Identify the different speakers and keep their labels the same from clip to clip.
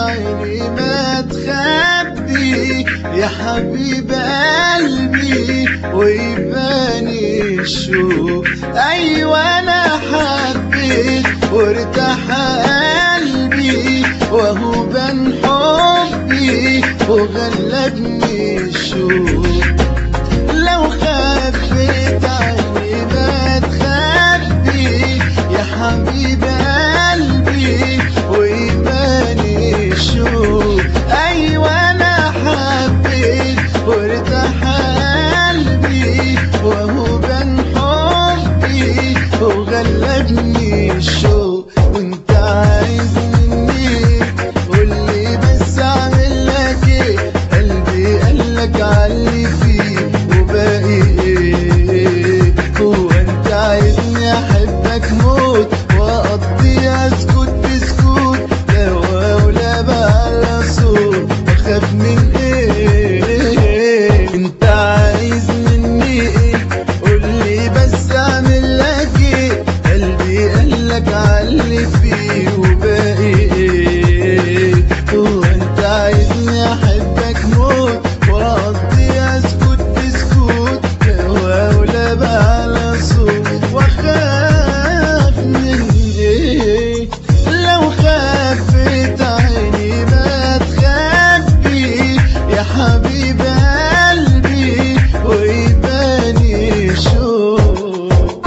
Speaker 1: عيني ما تخبي يا حبيب قلبي ويباني الشوق ايوه انا حبيت وارتاح قلبي وهو بان حبي وغلبني الشوق لو خبيت عيني ما تخبي يا حبيب قلبي ويباني الشوق ايوه انا حبيت وارتاح قلبي وهو بان حبي وغلبني الشوق وانت عايز مني قولي بس اعمل لك ايه قلبي قالك علي فيه وباقي ايه هو انت عايزني احبك موت واقضي اسكت بسكوت لا ولا بعلى صوت اخاف من ايه انت عايز مني ايه قولي بس اعمل لك ايه قلبي قالك علي فيه وباقي ايه هو انت عايزني احبك موت واقضي اسكت بسكوت لا ولا بعلى صوت واخاف من ايه لو خافت عيني ما تخبي يا حبيب قلبي ويباني شوق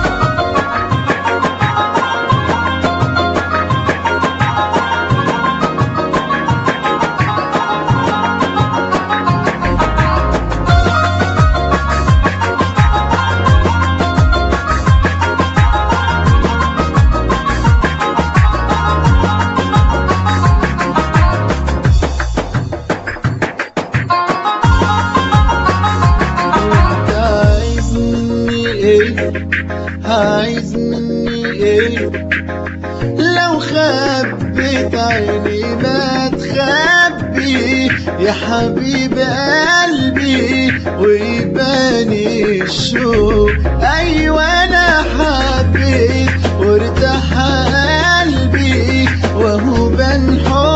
Speaker 1: انت عايز مني ايه عايز مني ايه لو خبيت عيني ما تخبي يا حبيب قلبي ويباني الشوق ايوه انا حبيت وارتاح قلبي وهو بان حبي